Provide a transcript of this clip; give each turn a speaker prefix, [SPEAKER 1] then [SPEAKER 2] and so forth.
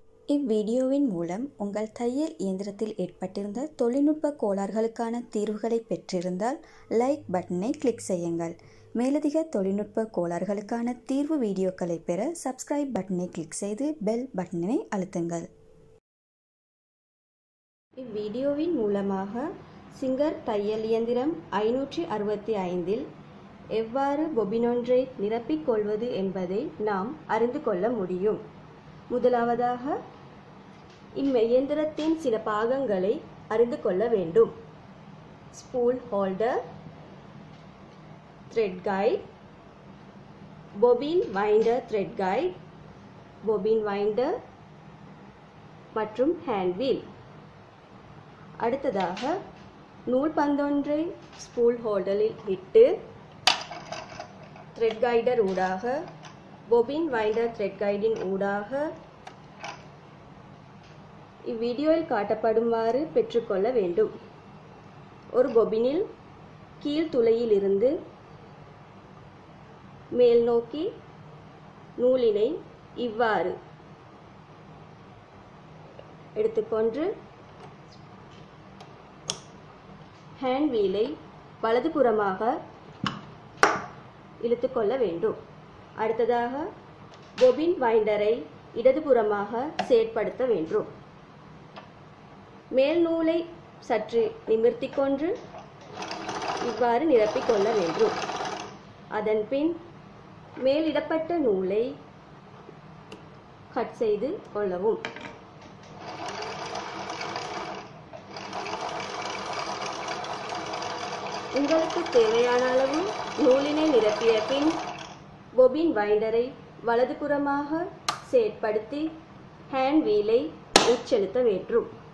[SPEAKER 1] இவ்வீடியோவின் மூலம் உங்கள் தையல் இயந்திரத்தில் ஏற்பட்டிருந்த தொழில்நுட்ப கோளாறுகளுக்கான தீர்வுகளை பெற்றிருந்தால் லைக் பட்டனை கிளிக் செய்யுங்கள் மேலதிக தொழில்நுட்ப கோளாறுகளுக்கான தீர்வு வீடியோக்களை பெற சப்ஸ்கிரைப் பட்டனை கிளிக் செய்து பெல் பட்டனை அழுத்துங்கள் இவ்வீடியோவின் மூலமாக சிங்கர் தையல் இயந்திரம் ஐநூற்றி அறுபத்தி ஐந்தில் எவ்வாறு பொபினொன்றை நிரப்பிக் கொள்வது என்பதை நாம் அறிந்து கொள்ள முடியும் முதலாவதாக இம்மெய்யந்திரத்தின் சில பாகங்களை அறிந்து கொள்ள வேண்டும் spool holder thread guide bobbin winder thread guide bobbin winder மற்றும் ஹேண்ட் வீல் அடுத்ததாக நூல் பந்தொன்றை ஸ்பூல் ஹோல்டரில் இட்டு த்ரெட் கைடர் ஊடாக பொபின் வைண்டர் த்ரெட் கைடின் ஊடாக இவ்வீடியோவில் காட்டப்படுமாறு பெற்றுக்கொள்ள வேண்டும் ஒரு பொபினில் கீழ் துளையில் இருந்து மேல் நோக்கி நூலினை இவ்வாறு எடுத்துக்கொண்டு ஹேண்ட் வீலை வலதுபுறமாக இழுத்துக்கொள்ள வேண்டும் அடுத்ததாக பொபின் வைண்டரை இடதுபுறமாக செயற்படுத்த வேண்டும் மேல் நூலை சற்று நிமிர்த்தி கொண்டு இவ்வாறு நிரப்பிக் கொள்ள வேண்டும் அதன் பின் மேலிடப்பட்ட நூலை கட் செய்து கொள்ளவும் உங்களுக்கு தேவையான அளவு நூலினை நிரப்பிய பின் பொபின் வைண்டரை வலதுபுறமாக செயற்படுத்தி ஹேண்ட் வீலை உட்செலுத்த வேண்டும்